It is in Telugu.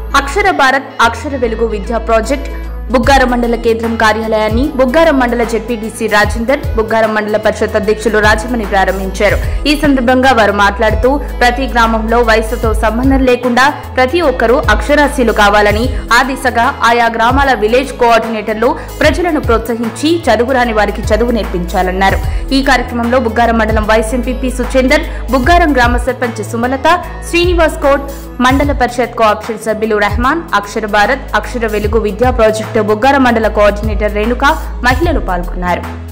అక్షర భారత్ అక్షర వెలుగు విద్యా ప్రాజెక్ట్ బుగ్గారం మండల కేంద్రం కార్యాలయాన్ని బుగ్గారం మండల జెడ్పీటీసీ రాజేందర్ బుగ్గారం మండల పరిషత్ అధ్యక్షులు రాజమణి ప్రారంభించారు ఈ సందర్భంగా వారు మాట్లాడుతూ ప్రతి గ్రామంలో వయసుతో సంబంధం లేకుండా ప్రతి ఒక్కరూ అక్షరాస్యులు కావాలని ఆ దిశగా ఆయా గ్రామాల విలేజ్ కోఆర్డినేటర్లు ప్రజలను ప్రోత్సహించి చదువురాని వారికి చదువు నేర్పించాలన్నారు ఈ కార్యక్రమంలో బుగ్గారం మండలం వైస్ ఎంపీపీ సుచేందర్ బుగ్గారం గ్రామ సర్పంచ్ సుమలత శ్రీనివాస్ కోట్ మండల పరిషత్ కోఆప్షన్ సభ్యులు రెహమాన్ అక్షర భారత్ అక్షర వెలుగు విద్యా ప్రాజెక్టు బుగ్గారం మండల కోఆర్డినేటర్ రేణుక మహిళలు పాల్గొన్నారు